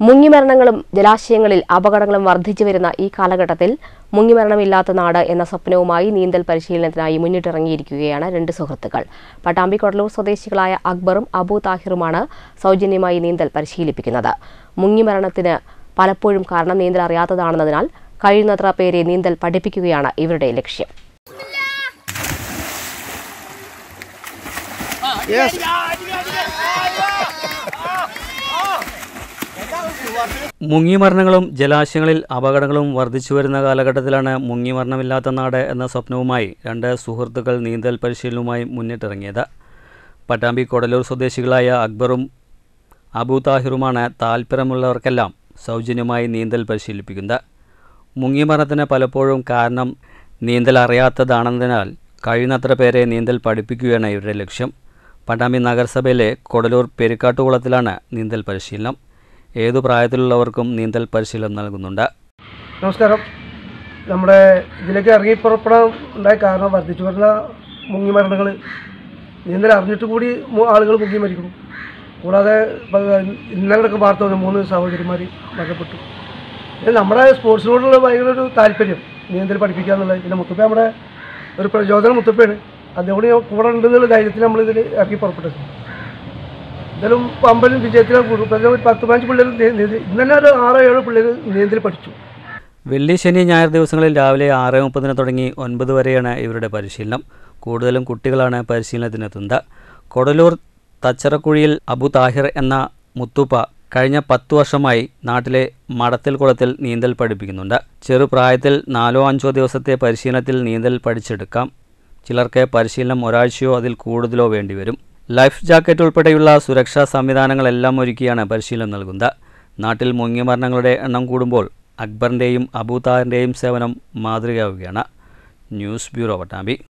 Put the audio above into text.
മുങ്ങിമരണങ്ങളും ജലാശയങ്ങളിൽ അപകടങ്ങളും വർദ്ധിച്ചു വരുന്ന ഈ കാലഘട്ടത്തിൽ മുങ്ങിമരണമില്ലാത്ത നാട് എന്ന സ്വപ്നവുമായി നീന്തൽ പരിശീലനത്തിനായി മുന്നിട്ടിറങ്ങിയിരിക്കുകയാണ് രണ്ട് സുഹൃത്തുക്കൾ പട്ടാമ്പി കൊടലൂർ സ്വദേശികളായ അക്ബറും അബു താഹിറുമാണ് സൗജന്യമായി നീന്തൽ പരിശീലിപ്പിക്കുന്നത് മുങ്ങിമരണത്തിന് പലപ്പോഴും കാരണം നീന്തൽ അറിയാത്തതാണെന്നതിനാൽ കഴിയുന്നത്ര പേരെ നീന്തൽ പഠിപ്പിക്കുകയാണ് ഇവരുടെ ലക്ഷ്യം മുങ്ങിമരണങ്ങളും ജലാശയങ്ങളിൽ അപകടങ്ങളും വർദ്ധിച്ചു വരുന്ന കാലഘട്ടത്തിലാണ് മുങ്ങിമരണമില്ലാത്ത നാട് എന്ന സ്വപ്നവുമായി രണ്ട് സുഹൃത്തുക്കൾ നീന്തൽ പരിശീലനവുമായി മുന്നിട്ടിറങ്ങിയത് പട്ടാമ്പി കൊടലൂർ സ്വദേശികളായ അക്ബറും അബു താഹിറുമാണ് താല്പര്യമുള്ളവർക്കെല്ലാം സൗജന്യമായി നീന്തൽ പരിശീലിപ്പിക്കുന്നത് മുങ്ങിമരണത്തിന് പലപ്പോഴും കാരണം നീന്തൽ അറിയാത്തതാണെന്നതിനാൽ കഴിയുന്നത്ര പേരെ നീന്തൽ പഠിപ്പിക്കുകയാണ് ഇവരുടെ ലക്ഷ്യം പട്ടാമ്പി നഗരസഭയിലെ കൊടലൂർ പെരിക്കാട്ടുകുളത്തിലാണ് നീന്തൽ പരിശീലനം ഏതു പ്രായത്തിലുള്ളവർക്കും നീന്തൽ പരിശീലനം നൽകുന്നുണ്ട് നമസ്കാരം നമ്മുടെ ഇതിലേക്ക് ഇറങ്ങി പുറപ്പെടാൻ ഉണ്ടായ കാരണം വർദ്ധിച്ചു വരുന്ന മുങ്ങി മരണങ്ങൾ നീന്തൽ അറിഞ്ഞിട്ട് കൂടി മു- ആളുകൾ മുങ്ങി മരിക്കുന്നു കൂടാതെ ഇപ്പൊ ഇന്നലെ വാർത്ത വന്നു മൂന്ന് സഹോദരിമാർ മരണപ്പെട്ടു ഇത് നമ്മുടെ സ്പോർട്സിനോടുള്ള ഭയങ്കര ഒരു താല്പര്യം നീന്തൽ പഠിപ്പിക്കുക എന്നുള്ളത് പിന്നെ മുത്തപ്പ നമ്മുടെ ഒരു പ്രചോദനം മുത്തപ്പയാണ് അതുകൊണ്ട് ഞാൻ കൂടെ ഉണ്ടെന്നുള്ള ധൈര്യത്തിൽ നമ്മൾ ഇതിൽ ഇറങ്ങി പുറപ്പെട്ടത് എന്തായാലും പമ്പലും വിജയത്തിലും കൂടും ഇപ്പം ഒരു പത്ത് പതിനഞ്ച് പിള്ളേർ നീന്തൽ ഇന്ന് തന്നെ ഒരു ആറോ ഏഴോ പിള്ളേർ നീന്തൽ പഠിച്ചു വെള്ളി ശനി ഞായർ ദിവസങ്ങളിൽ രാവിലെ ആറ് മുപ്പതിന് തുടങ്ങി ഒൻപത് വരെയാണ് ഇവരുടെ പരിശീലനം കൂടുതലും കുട്ടികളാണ് പരിശീലനത്തിനെത്തുന്നത് കൊടലൂർ തച്ചറക്കുഴിയിൽ അബു താഹിർ എന്ന മുത്തുപ്പ കഴിഞ്ഞ പത്തു വർഷമായി നാട്ടിലെ മടത്തിൽ കുളത്തിൽ നീന്തൽ പഠിപ്പിക്കുന്നുണ്ട് ചെറുപ്രായത്തിൽ നാലോ അഞ്ചോ ദിവസത്തെ പരിശീലനത്തിൽ നീന്തൽ പഠിച്ചെടുക്കാം ചിലർക്ക് പരിശീലനം ഒരാഴ്ചയോ അതിൽ കൂടുതലോ വേണ്ടിവരും ലൈഫ് ജാക്കറ്റ് ഉൾപ്പെടെയുള്ള സുരക്ഷാ സംവിധാനങ്ങളെല്ലാം ഒരുക്കിയാണ് പരിശീലനം നൽകുന്നത് നാട്ടിൽ മുങ്ങിമരണങ്ങളുടെ എണ്ണം കൂടുമ്പോൾ അക്ബറിൻ്റെയും അബൂതാറിൻ്റെയും സേവനം മാതൃകയാവുകയാണ് ന്യൂസ് ബ്യൂറോ പട്ടാമ്പി